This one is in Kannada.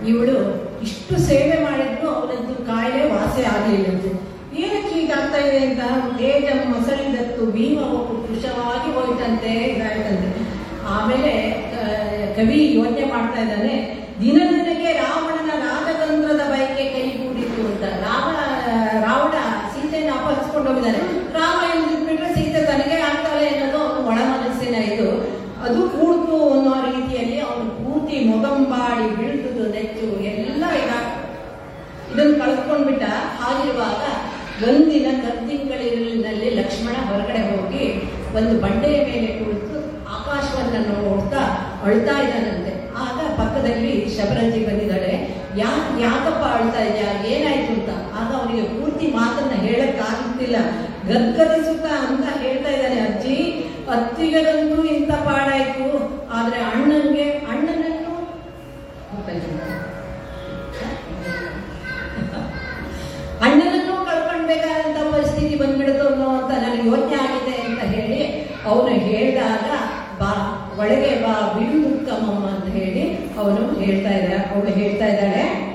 ಇವಳು ಇಷ್ಟು ಸೇವೆ ಮಾಡಿದ್ರು ಅವನದ್ದು ಕಾಯಿಲೆ ವಾಸಿ ಆಗಲಿಲ್ಲಂತೆ ಏನಕ್ಕೆ ಹೀಗಾಗ್ತಾ ಇದೆ ಅಂತ ತೇಜ ಮೊಸಳಿದತ್ತು ಭೀಮವು ಕೃಶವಾಗಿ ಹೋಯ್ತಂತೆ ಇದಾಯ್ತಂತೆ ಆಮೇಲೆ ಆ, ಕವಿ ಯೋಚನೆ ಮಾಡ್ತಾ ಇದ್ದಾನೆ ದಿನ ದಿನಕ್ಕೆ ರಾವಣನ ರಾಜತಂತ್ರದ ಬಯಕೆ ಕೈಗೂಡಿತು ಅಂತ ರಾಮ ರಾವಣ ಸೀತೆಯನ್ನು ಅಪಹರಿಸ್ಕೊಂಡು ಹೋಗಿದ್ದಾನೆ ರಾಮ ಬಿಟ್ರೆ ಸೀತೆ ತನಗೆ ಆಗ್ತಾಳೆ ಅನ್ನೋದು ಅವನು ಒಳ ಮನಸ್ಸಿನ ಇದು ಅದು ಕೂಡ್ತು ಅನ್ನೋ ರೀತಿಯಲ್ಲಿ ಅವನು ಪೂರ್ತಿ ಮೊಗಂಬಾಡಿ ಬೀಳ್ತುದು ನೆಚ್ಚು ಎಲ್ಲ ಈಗ ಇದನ್ನು ಕಳ್ಕೊಂಡ್ಬಿಟ್ಟ ಹಾಗಿರುವಾಗ ಒಂದಿನ ಕತ್ತಿಂಗಳಿನಲ್ಲಿ ಲಕ್ಷ್ಮಣ ಹೊರಗಡೆ ಹೋಗಿ ಒಂದು ಬಂಡೆಯ ಮೇಲೆ ಕುಳಿತು ಆಕಾಶವನ್ನು ನೋಡ್ತಾ ಅಳ್ತಾ ಇದ್ದಾನಂತೆ ಆಗ ಪಕ್ಕದಲ್ಲಿ ಶಬರಂಜಿ ಬಂದಿದ್ದಾಳೆ ಯಾ ಯಾಕಪ್ಪ ಅಳ್ತಾ ಇದೆಯಾ ಏನಾಯ್ತು ಅಂತ ಆಗ ಅವನಿಗೆ ಪೂರ್ತಿ ಮಾತನ್ನ ಹೇಳಕ್ಕಾಗ್ತಿಲ್ಲ ಗದ್ಗದಿಸುತ್ತಾ ಅಂತ ಹೇಳ್ತಾ ಇದ್ದಾನೆ ಅಜ್ಜಿ ಅತ್ತಿಗರಂತೂ ಇಂಥ ಪಾಡಾಯ್ತು ಆದ್ರೆ ಅಣ್ಣನ್ಗೆ ಅಣ್ಣನನ್ನು ಅಣ್ಣನನ್ನು ಕಳ್ಕೊಳ್ಬೇಕಾದಂತ ಪರಿಸ್ಥಿತಿ ಬಂದ್ಬಿಡ್ತು ಅನ್ನೋ ಅಂತ ನನಗೆ ಯೋಚನೆ ಆಗಿದೆ ಅಂತ ಹೇಳಿ ಅವನು ಹೇಳಿದಾಗ ಬಾ ಒಳಗೆ ಬಾ ಬಿಡು ಮುಕ್ಕಮ್ಮಮ್ಮ ಅಂತ ಹೇಳಿ ಅವನು ಹೇಳ್ತಾ ಇದ್ದ ಅವಳು ಹೇಳ್ತಾ ಇದ್ದಾಳೆ